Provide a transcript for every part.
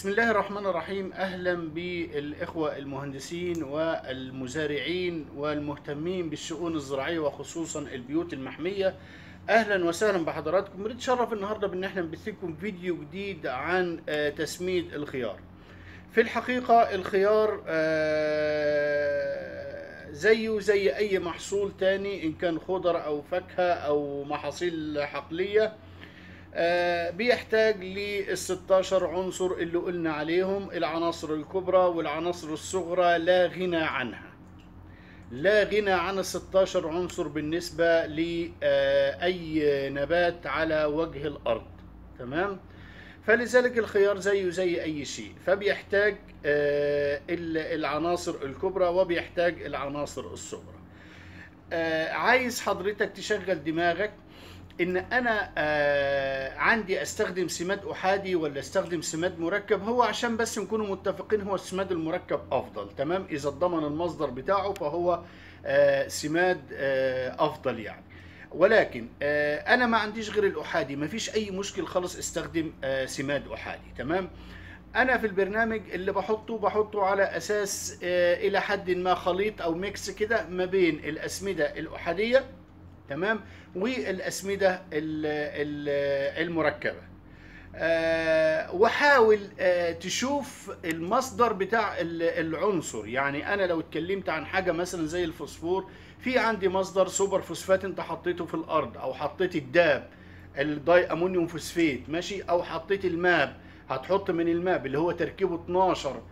بسم الله الرحمن الرحيم اهلا بالاخوه المهندسين والمزارعين والمهتمين بالشؤون الزراعيه وخصوصا البيوت المحميه اهلا وسهلا بحضراتكم بنتشرف النهارده بان احنا نبث لكم فيديو جديد عن آه، تسميد الخيار في الحقيقه الخيار آه، زيه زي اي محصول تاني ان كان خضر او فاكهه او محاصيل حقليه آه، بيحتاج لل 16 عنصر اللي قلنا عليهم العناصر الكبرى والعناصر الصغرى لا غنى عنها لا غنى عن ال 16 عنصر بالنسبة لأي نبات على وجه الأرض تمام فلذلك الخيار زيه زي أي شيء فبيحتاج آه، ال- العناصر الكبرى وبيحتاج العناصر الصغرى آه، عايز حضرتك تشغل دماغك ان انا آه عندي استخدم سماد احادي ولا استخدم سماد مركب هو عشان بس نكونوا متفقين هو السماد المركب افضل تمام اذا ضمن المصدر بتاعه فهو آه سماد آه افضل يعني ولكن آه انا ما عنديش غير الاحادي ما فيش اي مشكل خالص استخدم آه سماد احادي تمام انا في البرنامج اللي بحطه بحطه على اساس آه الى حد ما خليط او ميكس كده ما بين الاسمده الاحاديه تمام والاسمده ال- ال- المركبه آه، وحاول آه، تشوف المصدر بتاع ال- العنصر يعني انا لو اتكلمت عن حاجه مثلا زي الفوسفور في عندي مصدر سوبر فوسفات انت حطيته في الارض او حطيت الداب الداي امونيوم فوسفيت ماشي او حطيت الماب هتحط من الماب اللي هو تركيبه 12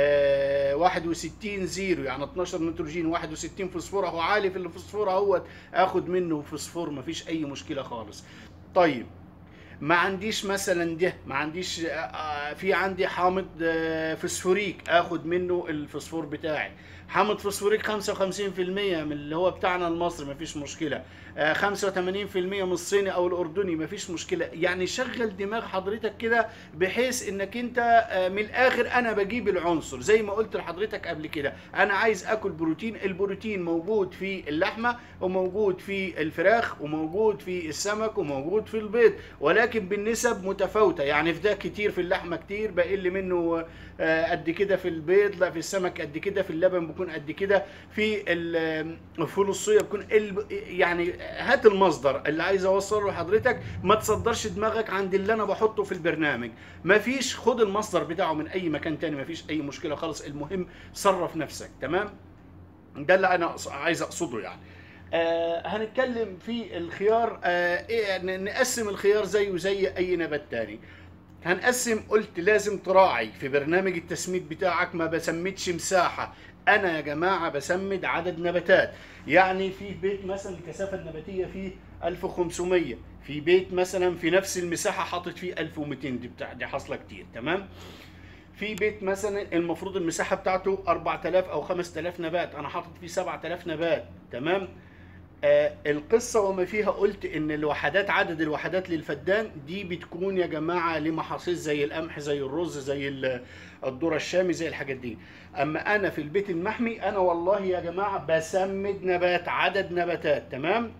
آه 61 زيرو يعني 12 نيتروجين 61 فوسفور اهو عالي في الفوسفور اهوت اخد منه فوسفور مفيش اي مشكله خالص طيب ما عنديش مثلا ده ما عنديش آه، آه، في عندي حامض آه، فوسفوريك اخد منه الفوسفور بتاعي حامض فوسفوريك 55% من اللي هو بتاعنا المصري ما فيش مشكله آه، 85% من الصيني او الاردني ما فيش مشكله يعني شغل دماغ حضرتك كده بحيث انك انت آه، من الاخر انا بجيب العنصر زي ما قلت لحضرتك قبل كده انا عايز اكل بروتين البروتين موجود في اللحمه وموجود في الفراخ وموجود في السمك وموجود في البيض ولكن بالنسب متفاوته يعني في ده كتير في اللحمه كتير بقل منه آه، قد كده في البيض لا في السمك قد كده في اللبن بيكون قد كده في ال- الفول الصويا بيكون ال- يعني هات المصدر اللي عايز اوصله لحضرتك ما تصدرش دماغك عند اللي انا بحطه في البرنامج ما فيش خد المصدر بتاعه من اي مكان تاني ما فيش اي مشكله خالص المهم صرف نفسك تمام ده اللي انا أقص- عايز اقصده يعني آه هنتكلم في الخيار آه إيه ن- نقسم الخيار زيه زي اي نبات تاني هنقسم قلت لازم تراعي في برنامج التسميد بتاعك ما بسمدش مساحة انا يا جماعة بسمد عدد نباتات يعني في بيت مثلا الكثافة النباتية فيه 1500 في بيت مثلا في نفس المساحة حاطط فيه 1200 دي بتاع دي حاصلة كتير تمام في بيت مثلا المفروض المساحة بتاعته 4000 او 5000 نبات انا حاطط فيه 7000 نبات تمام آه القصة وما فيها قلت ان الوحدات عدد الوحدات للفدان دي بتكون يا جماعة لمحاصيل زي القمح زي الرز زي ال- الذرة الشامي زي الحاجات دي اما انا في البيت المحمي انا والله يا جماعة بسمد نبات عدد نباتات تمام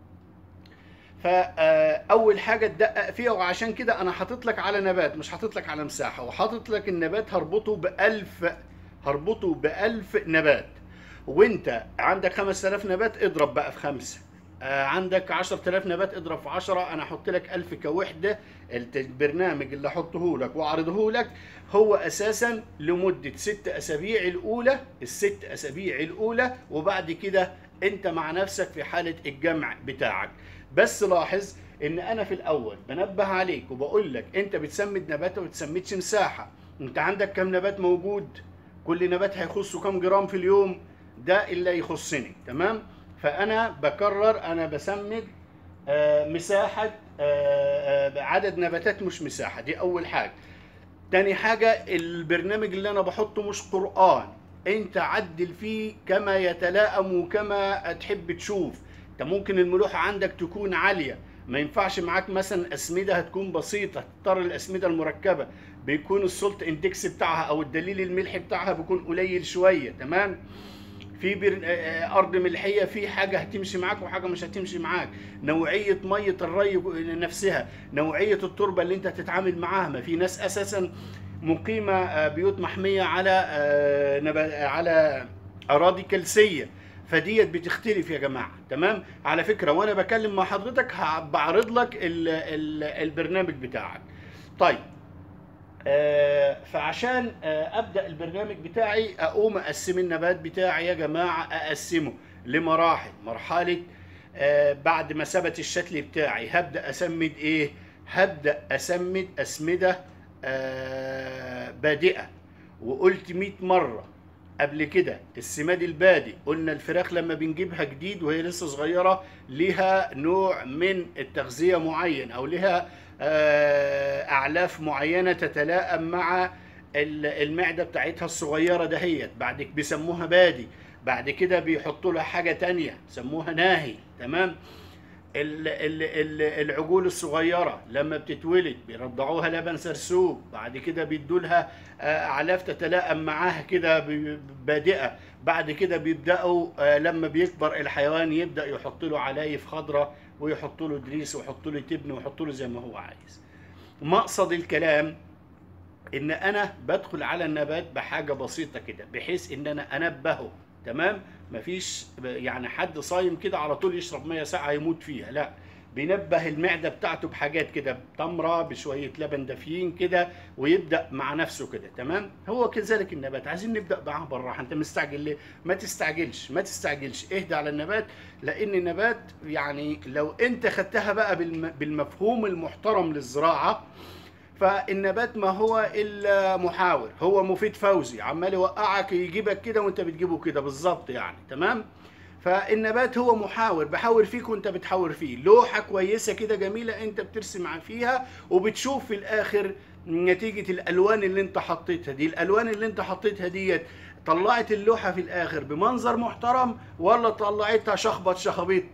فاول حاجه تدقق فيها وعشان كده انا حاطط لك على نبات مش حاطط لك على مساحه وحاطط لك النبات هربطه ب 1000 هربطه ب 1000 نبات وانت عندك 5000 نبات اضرب بقى في خمسه آه، عندك 10000 نبات اضرب في 10 انا احط لك 1000 كوحده الت- البرنامج اللي احطه لك واعرضه لك هو اساسا لمده ست اسابيع الاولى الست اسابيع الاولى وبعد كده انت مع نفسك في حاله الجمع بتاعك بس لاحظ ان انا في الاول بنبه عليك وبقول لك انت بتسمد نبات وما بتسمدش مساحه انت عندك كم نبات موجود كل نبات هيخصه كم جرام في اليوم ده اللي يخصني تمام فانا بكرر انا بسمد آه، مساحه آه، آه، عدد نباتات مش مساحه دي اول حاجه تاني حاجة البرنامج اللي أنا بحطه مش قرآن أنت عدل فيه كما يتلائم وكما تحب تشوف أنت ممكن الملوحة عندك تكون عالية ما ينفعش معاك مثلا أسمدة هتكون بسيطة تضطر الأسمدة المركبة بيكون السولت اندكس بتاعها أو الدليل الملحي بتاعها بيكون قليل شوية تمام في بر... آه، آه، ارض ملحيه في حاجه هتمشي معاك وحاجه مش هتمشي معاك نوعيه ميه الري نفسها نوعيه التربه اللي انت هتتعامل معاها ما في ناس اساسا مقيمه آه، بيوت محميه على آه، نبا- على اراضي كلسيه فديت بتختلف يا جماعه تمام على فكره وانا بكلم مع حضرتك ه- بعرض لك ال ال البرنامج بتاعك طيب آه، فعشان آه، ابدا البرنامج بتاعي اقوم اقسم النبات بتاعي يا جماعه اقسمه لمراحل مرحله آه، بعد ما ثبت الشكل بتاعي هبدا اسمد ايه هبدا اسمد اسمده آه، بادئه وقلت 100 مره قبل كده السماد البادئ قلنا الفراخ لما بنجيبها جديد وهي لسه صغيره ليها نوع من التغذيه معين او لها آه، اعلاف معينه تتلائم مع ال- المعده بتاعتها الصغيره دهيت بعد ك- بيسموها بادي بعد كده بيحطوا لها حاجه تانية سموها ناهي تمام ال- ال- ال- العجول الصغيره لما بتتولد بيرضعوها لبن سرسوب بعد كده بيدوا لها آه، اعلاف تتلائم معاها كده ب- بادئه بعد كده بيبداوا آه، لما بيكبر الحيوان يبدا يحط له علايف خضراء ويحط له دريس ويحط له تبن ويحط له زي ما هو عايز مقصد الكلام ان انا بدخل على النبات بحاجه بسيطه كده بحيث ان انا انبهه تمام مفيش يعني حد صايم كده على طول يشرب ميه ساقعه يموت فيها لا بينبه المعده بتاعته بحاجات كده بتمره بشويه لبن دافيين كده ويبدا مع نفسه كده تمام هو كذلك النبات عايزين نبدا معاه بالراحه انت مستعجل ليه ما تستعجلش ما تستعجلش اهدى على النبات لان النبات يعني لو انت خدتها بقى بالم- بالمفهوم المحترم للزراعه فالنبات ما هو الا محاور هو مفيد فوزي عمال يوقعك يجيبك كده وانت بتجيبه كده بالظبط يعني تمام فالنبات هو محاور بحاور فيك وانت بتحاور فيه لوحه كويسه كده جميله انت بترسم فيها وبتشوف في الاخر نتيجه الالوان اللي انت حطيتها دي الالوان اللي انت حطيتها ديت طلعت اللوحه في الاخر بمنظر محترم ولا طلعتها شخبط شخبيط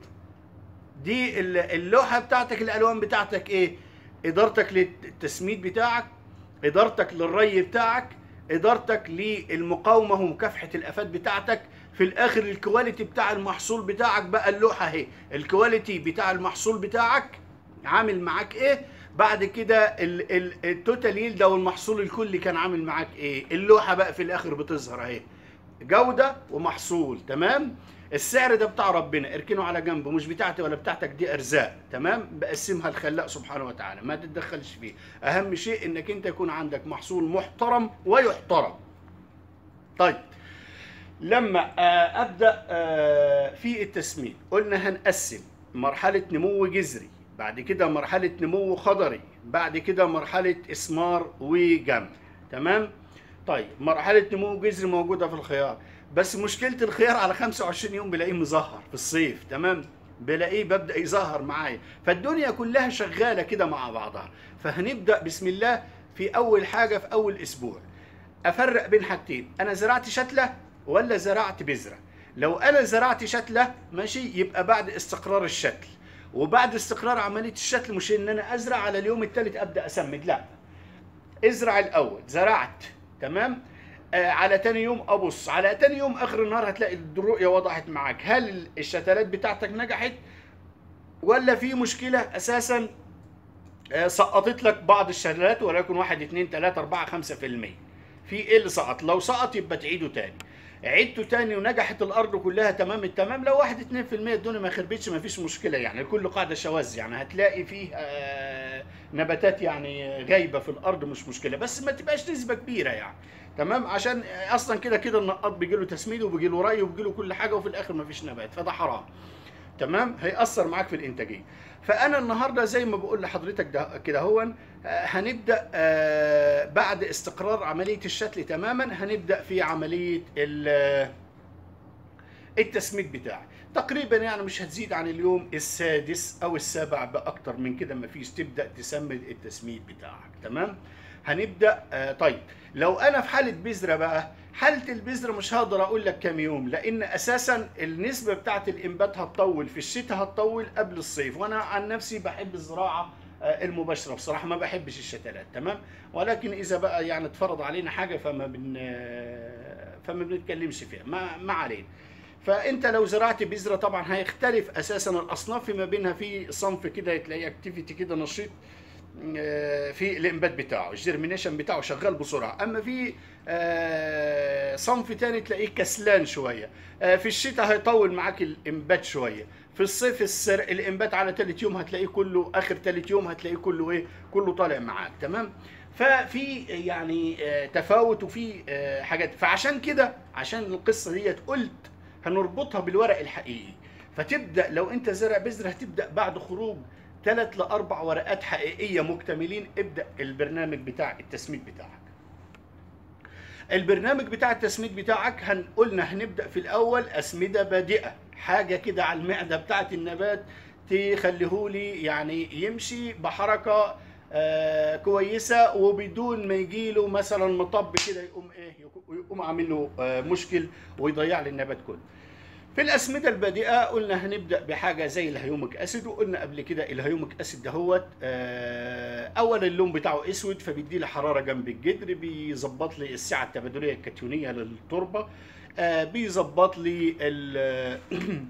دي ال- اللوحه بتاعتك الالوان بتاعتك ايه ادارتك للتسميد بتاعك ادارتك للري بتاعك ادارتك للمقاومه ومكافحه الافات بتاعتك في الاخر الكواليتي بتاع المحصول بتاعك بقى اللوحه اهي الكواليتي بتاع المحصول بتاعك عامل معاك ايه بعد كده ال- ال- التوتال يلد او المحصول الكلي كان عامل معاك ايه اللوحه بقى في الاخر بتظهر اهي جوده ومحصول تمام السعر ده بتاع ربنا اركنه على جنبه مش بتاعتي ولا بتاعتك دي ارزاق تمام بقسمها الخلاق سبحانه وتعالى ما تتدخلش فيه اهم شيء انك انت يكون عندك محصول محترم ويحترم طيب لما آه، ابدا آه، في التسميد قلنا هنقسم مرحله نمو جذري بعد كده مرحله نمو خضري بعد كده مرحله اسمار وجمع تمام طيب مرحله نمو جذري موجوده في الخيار بس مشكله الخيار على 25 يوم بلاقيه مزهر في الصيف تمام بلاقيه ببدا يظهر معايا فالدنيا كلها شغاله كده مع بعضها فهنبدا بسم الله في اول حاجه في اول اسبوع افرق بين حاجتين انا زرعت شتله ولا زرعت بذره لو انا زرعت شتله ماشي يبقى بعد استقرار الشتل وبعد استقرار عمليه الشتل مش ان انا ازرع على اليوم الثالث ابدا اسمد لا ازرع الاول زرعت تمام آه على تاني يوم ابص على تاني يوم اخر النهار هتلاقي الرؤيه وضحت معاك هل الشتلات بتاعتك نجحت ولا في مشكله اساسا آه، سقطت لك بعض الشتلات ولكن واحد اتنين تلاته اربعه خمسه في المية في ايه اللي سقط لو سقط يبقى تعيده تاني عدته تاني ونجحت الارض كلها تمام التمام لو واحد اتنين في المية الدنيا ما خربتش ما فيش مشكله يعني كل قاعده شواذ يعني هتلاقي فيه آه، نباتات يعني غايبه في الارض مش مشكله بس ما تبقاش نسبه كبيره يعني تمام عشان اصلا كده كده النقاط بيجي له تسميد وبيجي له ري وبيجي له كل حاجه وفي الاخر ما فيش نبات فده حرام تمام هيأثر معاك في الانتاجيه فانا النهارده زي ما بقول لحضرتك ده كده هو آه، هنبدا آه، بعد استقرار عمليه الشتل تماما هنبدا في عمليه ال- التسميد بتاعي تقريبا يعني مش هتزيد عن اليوم السادس او السابع باكتر من كده ما فيش تبدا تسمد التسميد بتاعك تمام هنبدا آه طيب لو انا في حاله بذره بقى حاله البذره مش هقدر اقول لك كام يوم لان اساسا النسبه بتاعت الانبات هتطول في الشتاء هتطول قبل الصيف وانا عن نفسي بحب الزراعه آه، المباشره بصراحه ما بحبش الشتلات تمام ولكن اذا بقى يعني اتفرض علينا حاجه فما بن آه، فما بنتكلمش فيها ما ما علينا فانت لو زرعت بذره طبعا هيختلف اساسا الاصناف فيما بينها في صنف كده تلاقيه اكتيفيتي كده نشيط آه، في الانبات بتاعه الجيرمينيشن بتاعه شغال بسرعه اما في آه، صنف تاني تلاقيه كسلان شويه آه، في الشتاء هيطول معاك الانبات شويه في الصيف السر... الانبات على ثالث يوم هتلاقيه كله اخر ثالث يوم هتلاقيه كله ايه كله طالع معاك تمام ففي يعني آه، تفاوت وفي آه، حاجات فعشان كده عشان القصه ديت قلت هنربطها بالورق الحقيقي فتبدا لو انت زرع بذره هتبدا بعد خروج ثلاث لاربع ورقات حقيقيه مكتملين ابدا البرنامج بتاع التسميد بتاعك البرنامج بتاع التسميد بتاعك هن قلنا هنبدا في الاول اسمده بادئه حاجه كده على المعده بتاعه النبات تخليهولي يعني يمشي بحركه آه كويسه وبدون ما يجي له مثلا مطب كده يقوم ايه يقوم عامل له آه مشكل ويضيع لي النبات كله في الأسمدة البادئة قلنا هنبدأ بحاجة زي الهيوميك أسيد وقلنا قبل كده الهيوميك أسيد دهوت آه، أولا اللون بتاعه أسود فبيدي لي حرارة جنب الجدر بيظبط لي السعة التبادلية الكتيونية للتربة آه، بيظبط لي ال-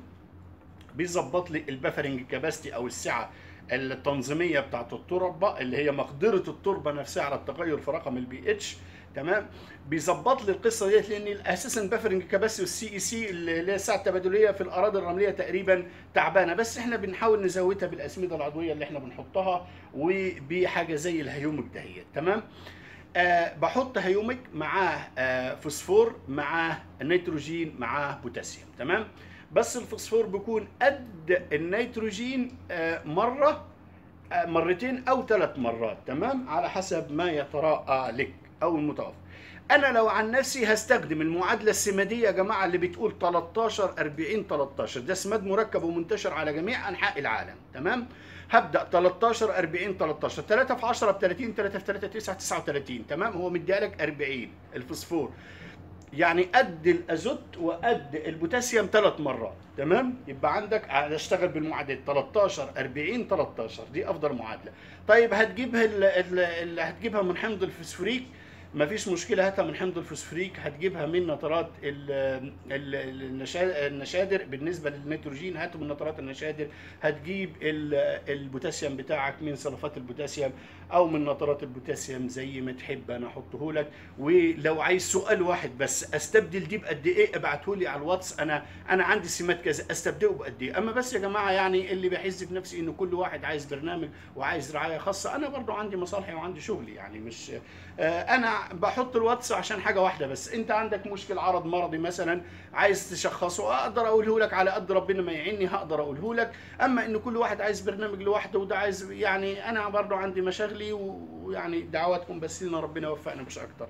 بيظبط لي البفرنج كاباستي أو السعة التنظيمية بتاعت التربة اللي هي مقدرة التربة نفسها على التغير في رقم البي اتش تمام بيظبط لي القصه ديت لان اساسا بفرنج كباسي والسي اي سي اللي هي الساعه التبادليه في الاراضي الرمليه تقريبا تعبانه بس احنا بنحاول نزودها بالاسمده العضويه اللي احنا بنحطها وبحاجه زي الهيوميك دهيت تمام آه بحط هيوميك معاه آه فوسفور معاه نيتروجين معاه بوتاسيوم تمام بس الفوسفور بيكون قد النيتروجين آه مره آه مرتين او ثلاث مرات تمام على حسب ما يتراءى لك او المتوفر انا لو عن نفسي هستخدم المعادله السماديه يا جماعه اللي بتقول 13 40 13 ده سماد مركب ومنتشر على جميع انحاء العالم تمام هبدا 13 40 13 3 في 10 ب 30 3 في 3 9 39 تمام هو مديالك 40 الفوسفور يعني قد الازوت وقد البوتاسيوم ثلاث مرات تمام يبقى عندك هشتغل بالمعادلات 13 40 13 دي افضل معادله طيب هتجيبها ال- ال- اللي هتجيبها من حمض الفوسفوريك مفيش مشكله هاتها من حمض الفوسفوريك هتجيبها من نترات ال- ال- النشا- النشادر بالنسبه للنيتروجين هاته من نترات النشادر هتجيب ال- البوتاسيوم بتاعك من سلفات البوتاسيوم او من نترات البوتاسيوم زي ما تحب انا احطه لك ولو عايز سؤال واحد بس استبدل دي بقد ايه ابعته لي على الواتس انا انا عندي سمات كذا استبدله بقد ايه اما بس يا جماعه يعني اللي بحس في نفسي ان كل واحد عايز برنامج وعايز رعايه خاصه انا برضو عندي مصالحي وعندي شغلي يعني مش آه، انا بحط الواتس عشان حاجه واحده بس انت عندك مشكل عرض مرضي مثلا عايز تشخصه اقدر اقوله لك على قد ربنا ما يعيني هقدر اقوله لك اما ان كل واحد عايز برنامج لوحده وده عايز يعني انا برضو عندي مشاغلي ويعني دعواتكم بس لنا ربنا يوفقنا مش اكتر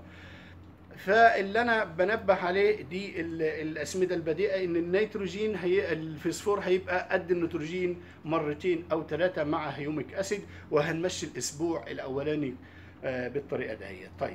فاللي انا بنبه عليه دي ال- الاسمده البديئه ان النيتروجين هي الفسفور هيبقى قد النيتروجين مرتين او ثلاثه مع هيوميك اسيد وهنمشي الاسبوع الاولاني آه، بالطريقه دهيت طيب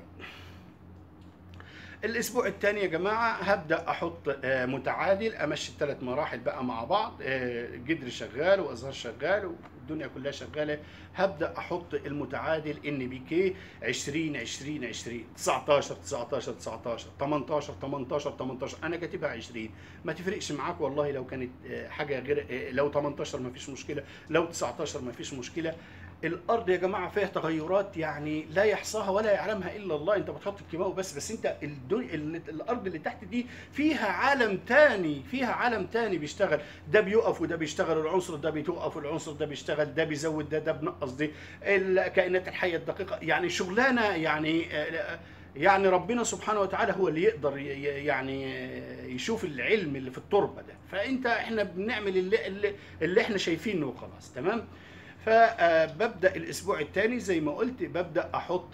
الاسبوع الثاني يا جماعه هبدا احط آه، متعادل امشي الثلاث مراحل بقى مع بعض آه، جدر شغال وازهار شغال والدنيا كلها شغاله هبدا احط المتعادل ان بي كي 20 20 20 19 19 19 18 18 18 انا كاتبها 20 ما تفرقش معاك والله لو كانت آه، حاجه غير آه، لو 18 ما فيش مشكله لو 19 ما فيش مشكله الارض يا جماعه فيها تغيرات يعني لا يحصاها ولا يعلمها الا الله انت بتحط الكيماوي بس بس انت الدنيا الارض اللي تحت دي فيها عالم تاني فيها عالم تاني بيشتغل ده بيقف وده بيشتغل العنصر ده بيتوقف والعنصر ده بيشتغل ده بيزود ده ده بنقص دي الكائنات الحيه الدقيقه يعني شغلانه يعني يعني ربنا سبحانه وتعالى هو اللي يقدر ي- ي- يعني يشوف العلم اللي في التربه ده فانت احنا بنعمل اللي, اللي, اللي احنا شايفينه وخلاص تمام فببدا الاسبوع الثاني زي ما قلت ببدا احط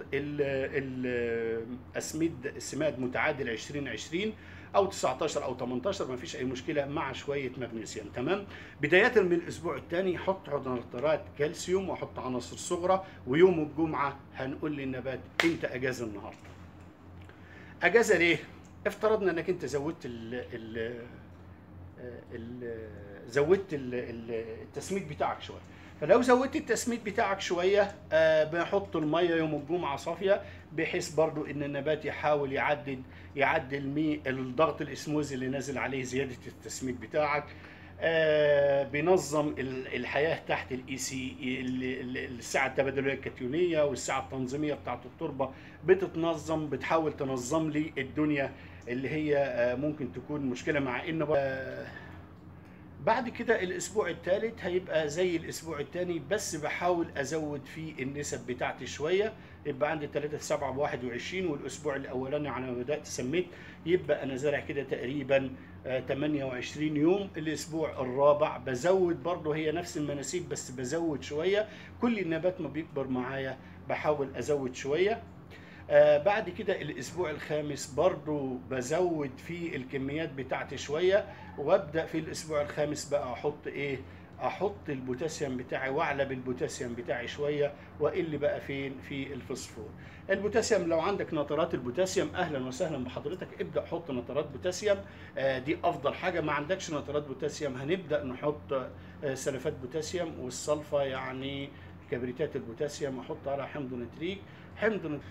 الاسميد السماد متعادل 20 20 او 19 او 18 ما فيش اي مشكله مع شويه مغنيسيوم تمام بدايه من الاسبوع الثاني حط نترات كالسيوم واحط عناصر صغرى ويوم الجمعه هنقول للنبات انت اجازه النهارده اجازه ليه افترضنا انك انت زودت ال ال ال زودت ال- ال- التسميد بتاعك شويه فلو زودت التسميد بتاعك شويه آه بنحط الميه يوم الجمعه صافيه بحيث برضو ان النبات يحاول يعدل يعدل مي الضغط الاسموزي اللي نازل عليه زياده التسميد بتاعك آه، بينظم ال- الحياه تحت الاي سي الساعه التبادليه الكتيونيه والساعه التنظيميه بتاعت التربه بتتنظم بتحاول تنظم لي الدنيا اللي هي آه، ممكن تكون مشكله مع ان آه، بعد كده الاسبوع الثالث هيبقى زي الاسبوع الثاني بس بحاول ازود فيه النسب بتاعتي شويه يبقى عندي 3 في 7 ب 21 والاسبوع الاولاني على ما بدات سميت يبقى انا زارع كده تقريبا آه، 28 يوم الاسبوع الرابع بزود برضه هي نفس المناسيب بس بزود شويه كل النبات ما بيكبر معايا بحاول ازود شويه آه بعد كده الاسبوع الخامس برضو بزود في الكميات بتاعتي شويه وابدا في الاسبوع الخامس بقى احط ايه احط البوتاسيوم بتاعي واعلى بالبوتاسيوم بتاعي شويه واقل بقى فين في الفوسفور البوتاسيوم لو عندك نترات البوتاسيوم اهلا وسهلا بحضرتك ابدا حط نترات بوتاسيوم آه دي افضل حاجه ما عندكش نترات بوتاسيوم هنبدا نحط آه سلفات بوتاسيوم والصلفه يعني كبريتات البوتاسيوم احط على حمض نتريك حمض نتريك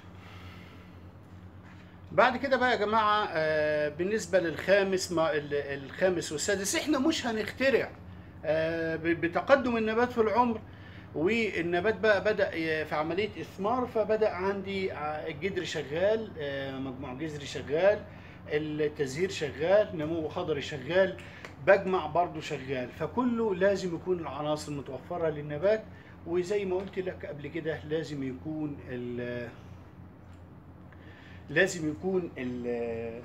بعد كده بقى يا جماعه آه، بالنسبه للخامس ما ال- الخامس والسادس احنا مش هنخترع آه، ب- بتقدم النبات في العمر والنبات بقى بدا ي- في عمليه اثمار فبدا عندي ع- الجدر شغال آه، مجموع جذري شغال التزهير شغال نمو خضري شغال بجمع برضو شغال فكله لازم يكون العناصر متوفره للنبات وزي ما قلت لك قبل كده لازم يكون ال- لازم يكون ال-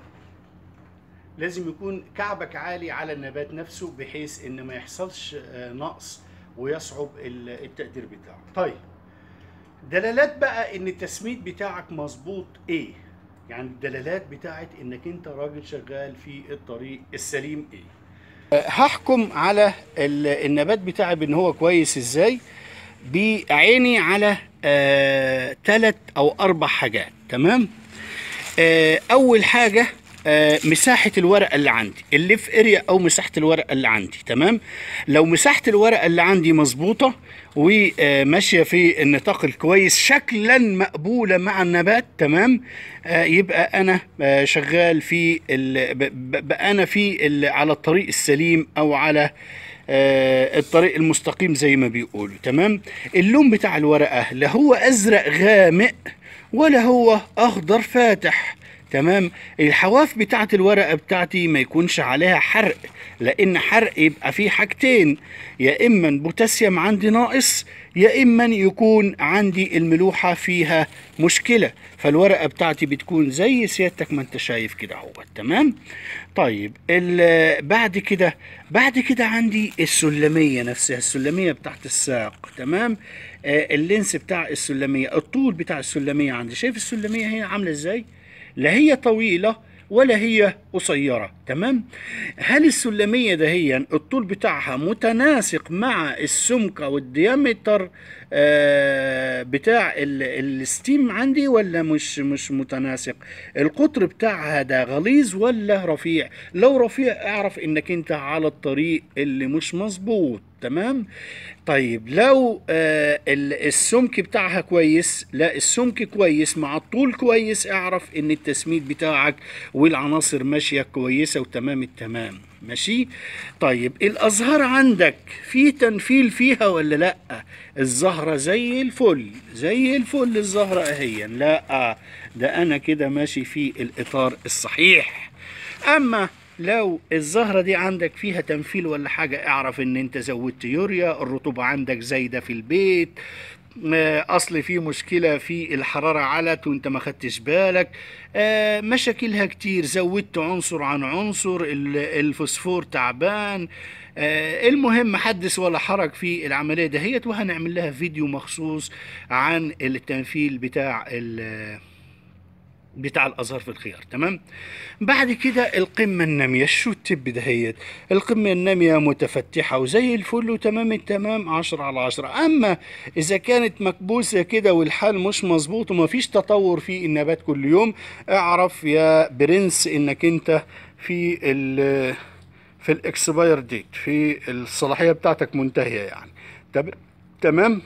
لازم يكون كعبك عالي على النبات نفسه بحيث ان ما يحصلش آه، نقص ويصعب ال- التقدير بتاعه طيب دلالات بقى ان التسميد بتاعك مظبوط ايه يعني الدلالات بتاعت انك انت راجل شغال في الطريق السليم ايه هحكم على ال- النبات بتاعي بان هو كويس ازاي بعيني على ثلاث او اربع حاجات تمام آه، اول حاجه آه، مساحه الورقه اللي عندي الليف اريا او مساحه الورقه اللي عندي تمام لو مساحه الورقه اللي عندي مظبوطه وماشيه في النطاق الكويس شكلا مقبوله مع النبات تمام آه، يبقى انا آه، شغال في ال- ب- ب- بقى انا في ال- على الطريق السليم او على آه، الطريق المستقيم زي ما بيقولوا تمام اللون بتاع الورقه لا هو ازرق غامق ولا هو اخضر فاتح تمام الحواف بتاعت الورقه بتاعتي ما يكونش عليها حرق لان حرق يبقى فيه حاجتين يا اما بوتاسيوم عندي ناقص يا اما يكون عندي الملوحه فيها مشكله فالورقه بتاعتي بتكون زي سيادتك ما انت شايف كده اهو تمام طيب ال- بعد كده بعد كده عندي السلميه نفسها السلميه بتاعت الساق تمام آه اللينس بتاع السلميه الطول بتاع السلميه عندي شايف السلميه هي عامله ازاي لا هي طويله ولا هي قصيرة تمام هل السلمية دهيا الطول بتاعها متناسق مع السمك أو الديامتر آه بتاع ال- الستيم عندي ولا مش مش متناسق القطر بتاعها ده غليظ ولا رفيع لو رفيع اعرف انك انت على الطريق اللي مش مظبوط تمام طيب لو آه ال- السمك بتاعها كويس لا السمك كويس مع الطول كويس اعرف ان التسميد بتاعك والعناصر ماشية كويسة وتمام التمام ماشي طيب الازهار عندك في تنفيل فيها ولا لا الزهرة زي الفل زي الفل الزهرة اهي لا ده انا كده ماشي في الاطار الصحيح اما لو الزهرة دي عندك فيها تنفيل ولا حاجة اعرف ان انت زودت يوريا الرطوبة عندك زايدة في البيت آه، اصل في مشكله في الحراره علت وانت ما خدتش بالك آه، مشاكلها كتير زودت عنصر عن عنصر ال- الفوسفور تعبان آه، المهم حدث ولا حرج في العمليه دهيت وهنعمل لها فيديو مخصوص عن التنفيل بتاع ال- بتاع الازهار في الخيار تمام بعد كده القمه الناميه شو التب دهيت القمه الناميه متفتحه وزي الفل وتمام التمام عشرة على عشرة اما اذا كانت مكبوسه كده والحال مش مظبوط وما فيش تطور في النبات كل يوم اعرف يا برنس انك انت في ال في الاكسباير ديت في الصلاحيه بتاعتك منتهيه يعني تب- تمام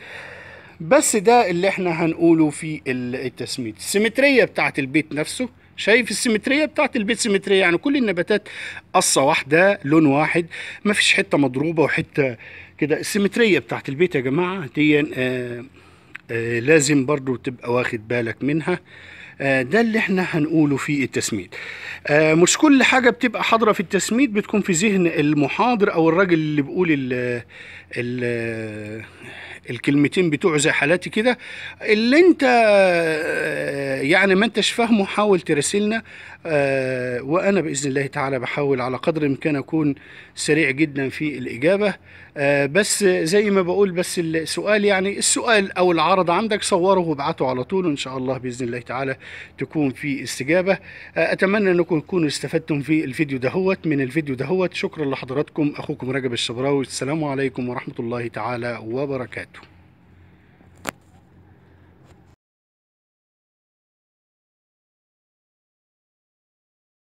بس ده اللي احنا هنقوله في ال- التسميد السيمترية بتاعت البيت نفسه شايف السيمتريه بتاعت البيت سيمتريه يعني كل النباتات قصه واحده لون واحد ما فيش حته مضروبه وحته كده السيمتريه بتاعت البيت يا جماعه دي آه آه لازم برضو تبقى واخد بالك منها آه ده اللي احنا هنقوله في التسميد آه مش كل حاجة بتبقى حاضرة في التسميد بتكون في ذهن المحاضر او الراجل اللي بيقول ال ال الكلمتين بتوعه زي حالاتي كده اللي انت آه، يعني ما انتش فاهمه حاول تراسلنا آه، وانا باذن الله تعالى بحاول على قدر الامكان اكون سريع جدا في الاجابه آه، بس زي ما بقول بس السؤال يعني السؤال او العرض عندك صوره وابعته على طول وان شاء الله باذن الله تعالى تكون في استجابه آه، اتمنى انكم تكونوا استفدتم في الفيديو دهوت من الفيديو دهوت شكرا لحضراتكم اخوكم رجب الشبراوي السلام عليكم ورحمه الله تعالى وبركاته